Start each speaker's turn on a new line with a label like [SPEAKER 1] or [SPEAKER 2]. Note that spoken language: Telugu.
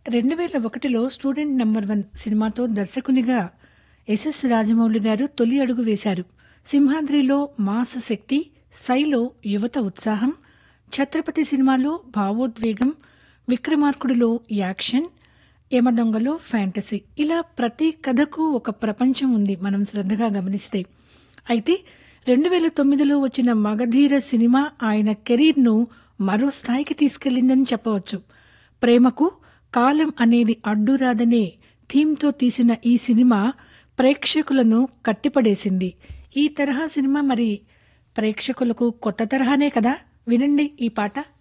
[SPEAKER 1] రెండు వేల ఒకటిలో స్టూడెంట్ నెంబర్ వన్ సినిమాతో దర్శకునిగా ఎస్ఎస్ రాజమౌళి గారు తొలి అడుగు వేశారు సింహాద్రిలో మాస్ శక్తి సైలో యువత ఉత్సాహం ఛత్రపతి సినిమాలో భావోద్వేగం విక్రమార్కుడిలో యాక్షన్ యమదొంగలో ఫ్యాంటసీ ఇలా ప్రతి కథకు ఒక ప్రపంచం ఉంది మనం శ్రద్ధగా గమనిస్తే అయితే రెండు వేల తొమ్మిదిలో వచ్చిన మగధీర సినిమా ఆయన కెరీర్ను మరో స్థాయికి తీసుకెళ్లిందని చెప్పవచ్చు ప్రేమకు కాలం అనేది అడ్డురాదనే థీమ్తో తీసిన ఈ సినిమా ప్రేక్షకులను కట్టిపడేసింది ఈ తరహా సినిమా మరి ప్రేక్షకులకు కొత్త తరహానే కదా వినండి ఈ పాట